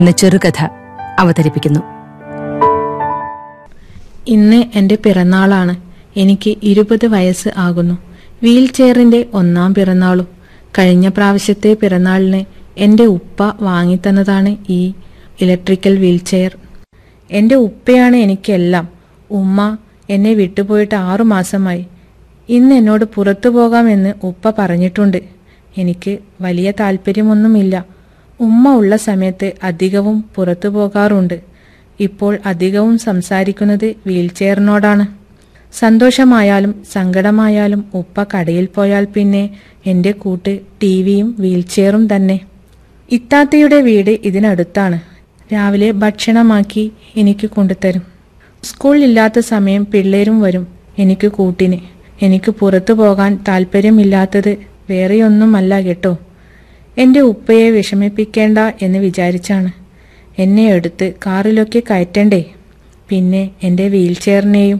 എന്ന ചെറുകഥ അവതരിപ്പിക്കുന്നു ഇന്ന് എന്റെ പിറന്നാളാണ് എനിക്ക് ഇരുപത് വയസ്സ് ആകുന്നു വീൽ ചെയറിന്റെ ഒന്നാം പിറന്നാളും കഴിഞ്ഞ പ്രാവശ്യത്തെ പിറന്നാളിന് എന്റെ ഉപ്പ വാങ്ങിത്തന്നതാണ് ഈ ഇലക്ട്രിക്കൽ വീൽ ചെയർ എന്റെ ഉപ്പയാണ് എനിക്കെല്ലാം ഉമ്മ എന്നെ വിട്ടുപോയിട്ട് ആറു മാസമായി ഇന്ന് എന്നോട് പുറത്തു പോകാമെന്ന് ഉപ്പ പറഞ്ഞിട്ടുണ്ട് എനിക്ക് വലിയ താല്പര്യമൊന്നുമില്ല ഉമ്മ ഉള്ള സമയത്ത് അധികവും പുറത്തു പോകാറുണ്ട് ഇപ്പോൾ അധികവും സംസാരിക്കുന്നത് വീൽചെയറിനോടാണ് സന്തോഷമായാലും സങ്കടമായാലും ഉപ്പ കടയിൽ പോയാൽ പിന്നെ എന്റെ കൂട്ട് ടിവിയും വീൽചെയറും തന്നെ ഇത്താത്തയുടെ വീട് ഇതിനടുത്താണ് രാവിലെ ഭക്ഷണമാക്കി എനിക്ക് കൊണ്ടുതരും സ്കൂളില്ലാത്ത സമയം പിള്ളേരും വരും എനിക്ക് കൂട്ടിന് എനിക്ക് പുറത്തു പോകാൻ താല്പര്യമില്ലാത്തത് വേറെയൊന്നുമല്ല കേട്ടോ എന്റെ ഉപ്പയെ വിഷമിപ്പിക്കേണ്ട എന്ന് വിചാരിച്ചാണ് എന്നെ എടുത്ത് കാറിലൊക്കെ കയറ്റണ്ടേ പിന്നെ എന്റെ വീൽചെയറിനെയും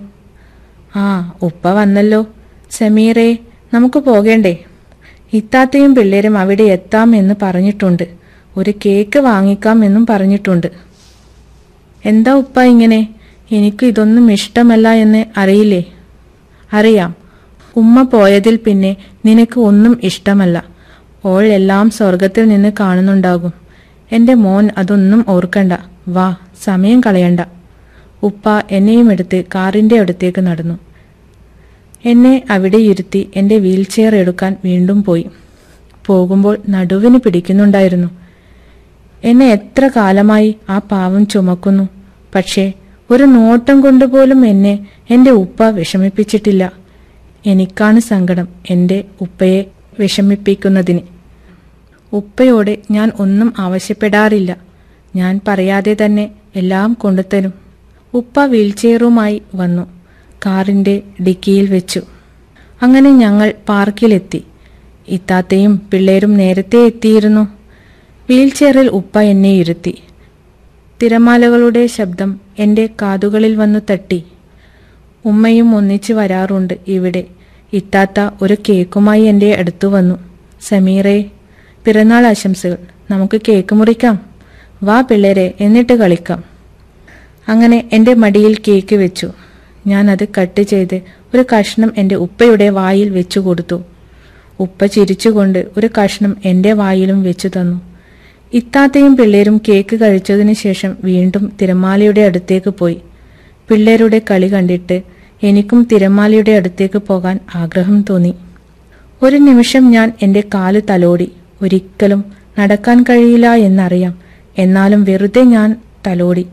ആ ഉപ്പ വന്നല്ലോ സമീറേ നമുക്ക് പോകേണ്ടേ ഇത്താത്തയും പിള്ളേരും അവിടെ എത്താം എന്ന് പറഞ്ഞിട്ടുണ്ട് ഒരു കേക്ക് വാങ്ങിക്കാം എന്നും പറഞ്ഞിട്ടുണ്ട് എന്താ ഉപ്പ ഇങ്ങനെ എനിക്ക് ഇതൊന്നും ഇഷ്ടമല്ല എന്ന് അറിയില്ലേ അറിയാം ഉമ്മ പോയതിൽ പിന്നെ നിനക്ക് ഒന്നും ഇഷ്ടമല്ല ഓൾ എല്ലാം സ്വർഗത്തിൽ നിന്ന് കാണുന്നുണ്ടാകും എന്റെ മോൻ അതൊന്നും ഓർക്കണ്ട വാ സമയം കളയണ്ട ഉപ്പ എന്നെയും എടുത്ത് കാറിന്റെ അടുത്തേക്ക് നടന്നു എന്നെ അവിടെ ഇരുത്തി എന്റെ വീൽചെയർ എടുക്കാൻ വീണ്ടും പോയി പോകുമ്പോൾ നടുവിന് പിടിക്കുന്നുണ്ടായിരുന്നു എന്നെ എത്ര കാലമായി ആ പാവം ചുമക്കുന്നു പക്ഷേ ഒരു നോട്ടം കൊണ്ടുപോലും എന്നെ എന്റെ ഉപ്പ വിഷമിപ്പിച്ചിട്ടില്ല എനിക്കാണ് സങ്കടം എന്റെ ഉപ്പയെ വിഷമിപ്പിക്കുന്നതിന് ഉപ്പയോട് ഞാൻ ഒന്നും ആവശ്യപ്പെടാറില്ല ഞാൻ പറയാതെ തന്നെ എല്ലാം കൊണ്ടുതരും ഉപ്പ വീൽചെയറുമായി വന്നു കാറിന്റെ ഡിക്കിയിൽ വെച്ചു അങ്ങനെ ഞങ്ങൾ പാർക്കിലെത്തി ഇത്താത്തയും പിള്ളേരും നേരത്തെ എത്തിയിരുന്നു വീൽചെയറിൽ ഉപ്പ എന്നെ ഇരുത്തി തിരമാലകളുടെ ശബ്ദം എന്റെ കാതുകളിൽ വന്നു തട്ടി ഉമ്മയും ഒന്നിച്ചു വരാറുണ്ട് ഇവിടെ ഇത്താത്ത ഒരു കേക്കുമായി എന്റെ അടുത്തു വന്നു സമീറേ പിറന്നാൾ ആശംസകൾ നമുക്ക് കേക്ക് മുറിക്കാം വാ പിള്ളേരെ എന്നിട്ട് കളിക്കാം അങ്ങനെ എന്റെ മടിയിൽ കേക്ക് വെച്ചു ഞാൻ അത് കട്ട് ചെയ്ത് ഒരു കഷ്ണം എന്റെ ഉപ്പയുടെ വായിൽ വെച്ചു കൊടുത്തു ഉപ്പ ചിരിച്ചുകൊണ്ട് ഒരു കഷ്ണം എന്റെ വായിലും വെച്ചു തന്നു ഇത്താത്തയും പിള്ളേരും കേക്ക് കഴിച്ചതിനു ശേഷം വീണ്ടും തിരമാലയുടെ അടുത്തേക്ക് പോയി പിള്ളേരുടെ കളി കണ്ടിട്ട് എനിക്കും തിരമാലയുടെ അടുത്തേക്ക് പോകാൻ ആഗ്രഹം തോന്നി ഒരു നിമിഷം ഞാൻ എന്റെ കാല് തലോടി ഒരിക്കലും നടക്കാൻ കഴിയില്ല എന്നറിയാം എന്നാലും വെറുതെ ഞാൻ തലോടി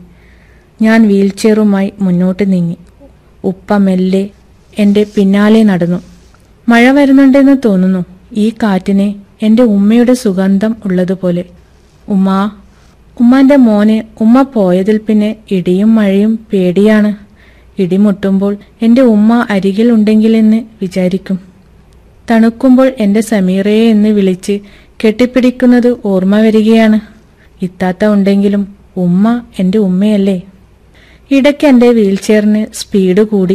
ഞാൻ വീൽചെയറുമായി മുന്നോട്ട് നീങ്ങി ഉപ്പ മെല്ലെ എന്റെ പിന്നാലെ നടന്നു മഴ വരുന്നുണ്ടെന്ന് തോന്നുന്നു ഈ കാറ്റിന് എന്റെ ഉമ്മയുടെ സുഗന്ധം ഉള്ളതുപോലെ ഉമ്മാ ഉമ്മാന്റെ മോനെ ഉമ്മ പോയതിൽ പിന്നെ ഇടിയും മഴയും പേടിയാണ് ഇടിമുട്ടുമ്പോൾ എന്റെ ഉമ്മ അരികിൽ ഉണ്ടെങ്കിലെന്ന് വിചാരിക്കും തണുക്കുമ്പോൾ എന്റെ സമീറയെ എന്ന് വിളിച്ച് കെട്ടിപ്പിടിക്കുന്നത് ഓർമ്മ വരികയാണ് ഇത്താത്ത ഉണ്ടെങ്കിലും ഉമ്മ എന്റെ ഉമ്മയല്ലേ ഇടയ്ക്ക് എന്റെ വീൽചെയറിന് സ്പീഡ് കൂടി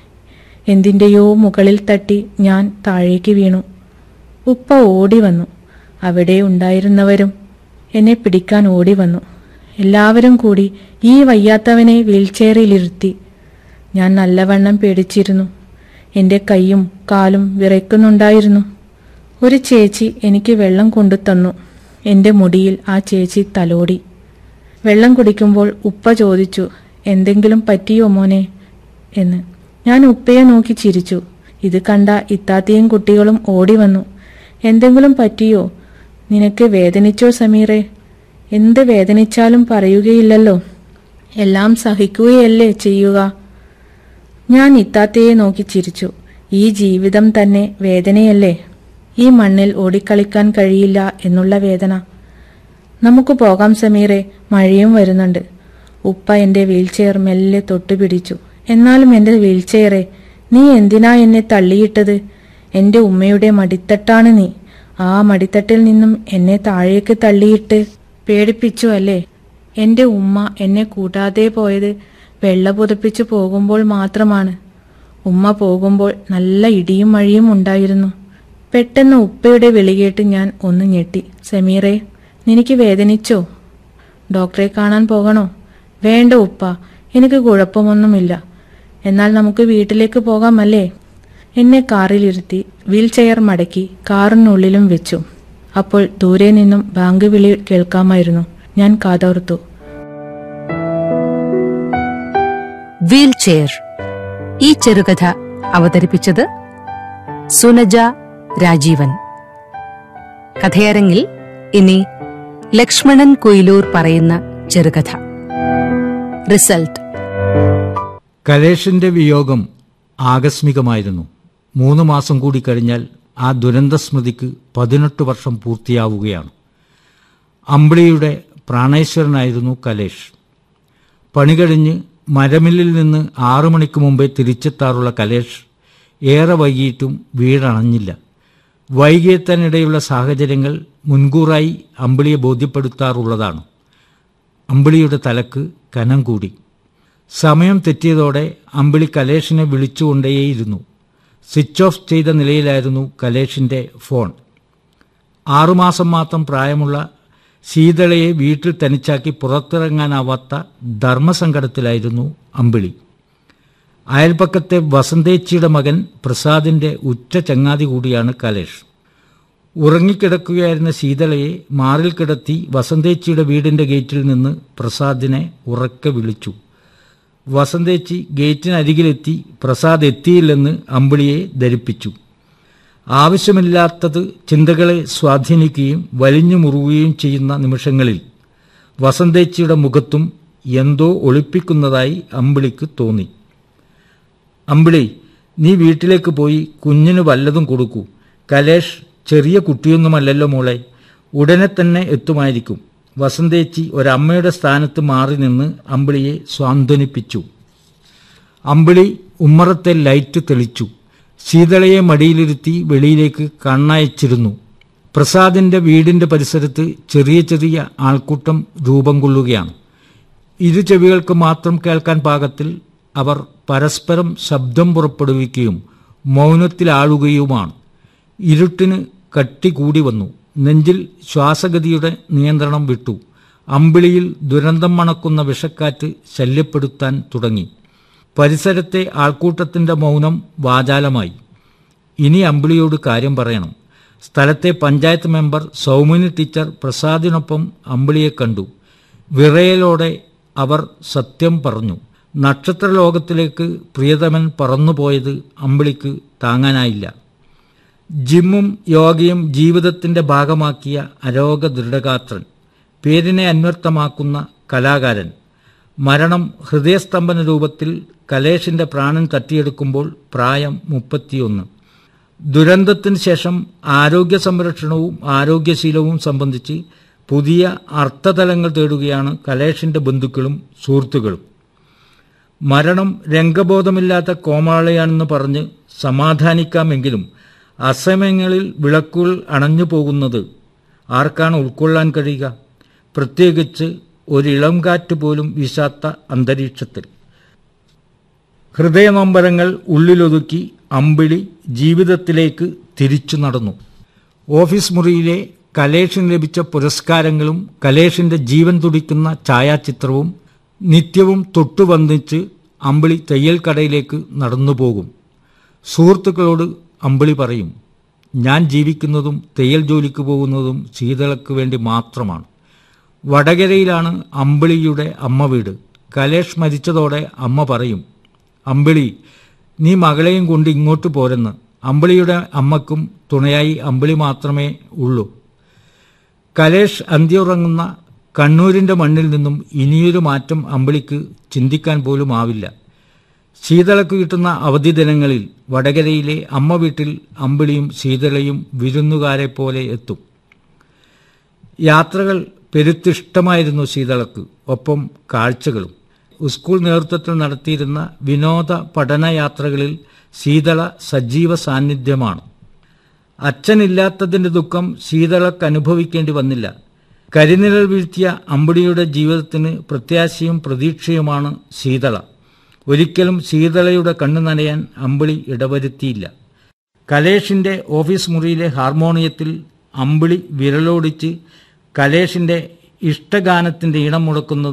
എന്തിന്റെയോ മുകളിൽ തട്ടി ഞാൻ താഴേക്ക് വീണു ഉപ്പ ഓടി വന്നു അവിടെ ഉണ്ടായിരുന്നവരും എന്നെ പിടിക്കാൻ ഓടി വന്നു എല്ലാവരും കൂടി ഈ വയ്യാത്തവനെ വീൽചെയറിലിരുത്തി ഞാൻ നല്ലവണ്ണം പേടിച്ചിരുന്നു എന്റെ കൈയും കാലും വിറയ്ക്കുന്നുണ്ടായിരുന്നു ഒരു ചേച്ചി എനിക്ക് വെള്ളം കൊണ്ടു തന്നു എന്റെ മുടിയിൽ ആ ചേച്ചി തലോടി വെള്ളം കുടിക്കുമ്പോൾ ഉപ്പ ചോദിച്ചു എന്തെങ്കിലും പറ്റിയോ മോനെ എന്ന് ഞാൻ ഉപ്പയെ നോക്കി ചിരിച്ചു ഇത് കണ്ട ഇത്താത്തയും കുട്ടികളും ഓടി വന്നു എന്തെങ്കിലും പറ്റിയോ നിനക്ക് വേദനിച്ചോ സമീറെ എന്ത് വേദനിച്ചാലും പറയുകയില്ലല്ലോ എല്ലാം സഹിക്കുകയല്ലേ ചെയ്യുക ഞാൻ ഇത്താത്തയെ നോക്കി ചിരിച്ചു ഈ ജീവിതം തന്നെ വേദനയല്ലേ ഈ മണ്ണിൽ ഓടിക്കളിക്കാൻ കഴിയില്ല എന്നുള്ള വേദന നമുക്ക് പോകാം സമീറെ മഴയും വരുന്നുണ്ട് ഉപ്പ എന്റെ വീൽചെയർ മെല്ലെ തൊട്ടുപിടിച്ചു എന്നാലും എന്റെ വീൽചെയറെ നീ എന്തിനാ എന്നെ തള്ളിയിട്ടത് എന്റെ ഉമ്മയുടെ മടിത്തട്ടാണ് നീ ആ മടിത്തട്ടിൽ നിന്നും എന്നെ താഴേക്ക് തള്ളിയിട്ട് പേടിപ്പിച്ചു അല്ലേ എന്റെ ഉമ്മ എന്നെ കൂട്ടാതെ പോയത് വെള്ള പുതപ്പിച്ചു പോകുമ്പോൾ മാത്രമാണ് ഉമ്മ പോകുമ്പോൾ നല്ല ഇടിയും മഴയും ഉണ്ടായിരുന്നു പെട്ടെന്ന് ഉപ്പയുടെ വിളികേട്ട് ഞാൻ ഒന്ന് ഞെട്ടി സമീറെ നിനക്ക് വേദനിച്ചോ ഡോക്ടറെ കാണാൻ പോകണോ വേണ്ട ഉപ്പ എനിക്ക് കുഴപ്പമൊന്നുമില്ല എന്നാൽ നമുക്ക് വീട്ടിലേക്ക് പോകാമല്ലേ എന്നെ കാറിലിരുത്തി വീൽ ചെയർ മടക്കി കാറിനുള്ളിലും വെച്ചു അപ്പോൾ ദൂരെ നിന്നും ബാങ്ക് വിളി കേൾക്കാമായിരുന്നു ഞാൻ കാതോർത്തു വീൽ ചെയർ ഈ ചെറുകഥ അവതരിപ്പിച്ചത് സുനജ രാജീവൻ കഥയരങ്ങിൽ ഇനി ലക്ഷ്മണൻ കുയിലൂർ പറയുന്ന ചെറുകഥ റിസൾട്ട് കലേഷിന്റെ വിയോഗം ആകസ്മികമായിരുന്നു മൂന്ന് മാസം കൂടി കഴിഞ്ഞാൽ ആ ദുരന്ത സ്മൃതിക്ക് പതിനെട്ട് വർഷം പൂർത്തിയാവുകയാണ് അമ്പിളിയുടെ പ്രാണേശ്വരനായിരുന്നു കലേഷ് പണി കഴിഞ്ഞ് മരമില്ലിൽ നിന്ന് ആറു മണിക്ക് മുമ്പേ തിരിച്ചെത്താറുള്ള കലേഷ് ഏറെ വൈകിയിട്ടും വീടണഞ്ഞില്ല വൈകിയെത്താനിടയുള്ള സാഹചര്യങ്ങൾ മുൻകൂറായി അമ്പിളിയെ ബോധ്യപ്പെടുത്താറുള്ളതാണ് അമ്പിളിയുടെ തലക്ക് കനം കൂടി സമയം തെറ്റിയതോടെ അമ്പിളി കലേഷിനെ വിളിച്ചുകൊണ്ടേയിരുന്നു സ്വിച്ച് ഓഫ് ചെയ്ത നിലയിലായിരുന്നു കലേഷിന്റെ ഫോൺ ആറുമാസം മാത്രം പ്രായമുള്ള ശീതളയെ വീട്ടിൽ തനിച്ചാക്കി പുറത്തിറങ്ങാനാവാത്ത ധർമ്മസങ്കടത്തിലായിരുന്നു അമ്പിളി അയൽപ്പക്കത്തെ വസന്തേച്ചിയുടെ മകൻ പ്രസാദിന്റെ ഉറ്റ ചങ്ങാതി കൂടിയാണ് കലേഷ് ഉറങ്ങിക്കിടക്കുകയായിരുന്ന ശീതളയെ മാറിൽ കിടത്തി വസന്തേച്ചിയുടെ വീടിന്റെ ഗേറ്റിൽ നിന്ന് പ്രസാദിനെ ഉറക്കെ വിളിച്ചു വസന്തേച്ചി ഗേറ്റിനരികിലെത്തി പ്രസാദ് എത്തിയില്ലെന്ന് അമ്പിളിയെ ധരിപ്പിച്ചു ആവശ്യമില്ലാത്തത് ചിന്തകളെ സ്വാധീനിക്കുകയും വലിഞ്ഞു മുറുകുകയും ചെയ്യുന്ന നിമിഷങ്ങളിൽ വസന്തേച്ചിയുടെ മുഖത്തും എന്തോ ഒളിപ്പിക്കുന്നതായി അമ്പിളിക്ക് തോന്നി അമ്പിളി നീ വീട്ടിലേക്ക് പോയി കുഞ്ഞിന് വല്ലതും കൊടുക്കൂ കലേഷ് ചെറിയ കുട്ടിയൊന്നുമല്ലല്ലോ മോളെ ഉടനെ തന്നെ എത്തുമായിരിക്കും വസന്തേച്ചി ഒരമ്മയുടെ സ്ഥാനത്ത് മാറി നിന്ന് അമ്പിളിയെ സ്വാന്തനിപ്പിച്ചു അമ്പിളി ഉമ്മറത്തെ ലൈറ്റ് തെളിച്ചു ശീതളയെ മടിയിലിരുത്തി വെളിയിലേക്ക് കണ്ണയച്ചിരുന്നു പ്രസാദിന്റെ വീടിന്റെ പരിസരത്ത് ചെറിയ ചെറിയ ആൾക്കൂട്ടം രൂപം കൊള്ളുകയാണ് ഇരു ചെവികൾക്ക് മാത്രം കേൾക്കാൻ പാകത്തിൽ അവർ പരസ്പരം ശബ്ദം പുറപ്പെടുവിക്കുകയും മൗനത്തിലാളുകയുമാണ് ഇരുട്ടിന് കട്ടി കൂടി വന്നു നെഞ്ചിൽ ശ്വാസഗതിയുടെ നിയന്ത്രണം വിട്ടു അമ്പിളിയിൽ ദുരന്തം മണക്കുന്ന വിഷക്കാറ്റ് ശല്യപ്പെടുത്താൻ തുടങ്ങി പരിസരത്തെ ആൾക്കൂട്ടത്തിന്റെ മൗനം വാചാലമായി ഇനി അമ്പിളിയോട് കാര്യം പറയണം സ്ഥലത്തെ പഞ്ചായത്ത് മെമ്പർ സൗമിനി ടീച്ചർ പ്രസാദിനൊപ്പം അമ്പിളിയെ കണ്ടു വിറയലോടെ അവർ സത്യം പറഞ്ഞു നക്ഷത്രലോകത്തിലേക്ക് പ്രിയതമൻ പറന്നുപോയത് അമ്പിളിക്ക് താങ്ങാനായില്ല ജിമ്മും യോഗയും ജീവിതത്തിന്റെ ഭാഗമാക്കിയ അരോഗ ദൃഢഗാത്രൻ പേരിനെ അന്വർത്ഥമാക്കുന്ന കലാകാരൻ മരണം ഹൃദയസ്തംഭന രൂപത്തിൽ കലേഷിന്റെ പ്രാണൻ തട്ടിയെടുക്കുമ്പോൾ പ്രായം മുപ്പത്തിയൊന്ന് ദുരന്തത്തിന് ശേഷം ആരോഗ്യ സംരക്ഷണവും ആരോഗ്യശീലവും സംബന്ധിച്ച് പുതിയ അർത്ഥതലങ്ങൾ തേടുകയാണ് കലേഷിന്റെ ബന്ധുക്കളും സുഹൃത്തുക്കളും മരണം രംഗബോധമില്ലാത്ത കോമാളയാണെന്ന് പറഞ്ഞ് സമാധാനിക്കാമെങ്കിലും അസമയങ്ങളിൽ വിളക്കുകൾ അണഞ്ഞു പോകുന്നത് ആർക്കാണ് ഉൾക്കൊള്ളാൻ കഴിയുക പ്രത്യേകിച്ച് ഒരിളം കാറ്റ് പോലും വീശാത്ത അന്തരീക്ഷത്തിൽ ഹൃദയനൊമ്പരങ്ങൾ ഉള്ളിലൊതുക്കി അമ്പിളി ജീവിതത്തിലേക്ക് തിരിച്ചു നടന്നു ഓഫീസ് മുറിയിലെ കലേഷിന് ലഭിച്ച പുരസ്കാരങ്ങളും കലേഷിന്റെ ജീവൻ തുടിക്കുന്ന ഛായാചിത്രവും നിത്യവും തൊട്ടുവന്നിച്ച് അമ്പിളി തയ്യൽ കടയിലേക്ക് നടന്നുപോകും സുഹൃത്തുക്കളോട് അമ്പിളി പറയും ഞാൻ ജീവിക്കുന്നതും തയ്യൽ ജോലിക്ക് പോകുന്നതും ശീതളക്ക് വേണ്ടി മാത്രമാണ് വടകരയിലാണ് അമ്പിളിയുടെ അമ്മ വീട് കലേഷ് മരിച്ചതോടെ അമ്മ പറയും അമ്പിളി നീ മകളെയും കൊണ്ട് ഇങ്ങോട്ട് പോരെന്ന് അമ്പിളിയുടെ അമ്മക്കും തുണയായി അമ്പിളി മാത്രമേ ഉള്ളൂ കലേഷ് അന്ത്യുറങ്ങുന്ന കണ്ണൂരിന്റെ മണ്ണിൽ നിന്നും ഇനിയൊരു മാറ്റം അമ്പിളിക്ക് ചിന്തിക്കാൻ പോലും ആവില്ല ശീതളക്ക് കിട്ടുന്ന അവധി ദിനങ്ങളിൽ വടകരയിലെ അമ്മ വീട്ടിൽ അമ്പിളിയും ശീതളയും വിരുന്നുകാരെ പോലെ എത്തും യാത്രകൾ പെരുത്തിഷ്ടമായിരുന്നു ശീതളക്ക് ഒപ്പം കാഴ്ചകളും സ്കൂൾ നേതൃത്വത്തിൽ നടത്തിയിരുന്ന വിനോദ പഠനയാത്രകളിൽ ശീതള സജീവ സാന്നിധ്യമാണ് അച്ഛനില്ലാത്തതിന്റെ ദുഃഖം ശീതളക്ക് അനുഭവിക്കേണ്ടി വന്നില്ല കരിനിഴൽ വീഴ്ത്തിയ അമ്പിളിയുടെ ജീവിതത്തിന് പ്രത്യാശയും പ്രതീക്ഷയുമാണ് ശീതള ഒരിക്കലും ശീതളയുടെ കണ്ണു നനയാൻ അമ്പിളി ഇടവരുത്തിയില്ല കലേഷിന്റെ ഓഫീസ് മുറിയിലെ ഹാർമോണിയത്തിൽ അമ്പിളി വിരലോടിച്ച് കലേഷിന്റെ ഇഷ്ടഗാനത്തിന്റെ ഇണം മുടക്കുന്നത്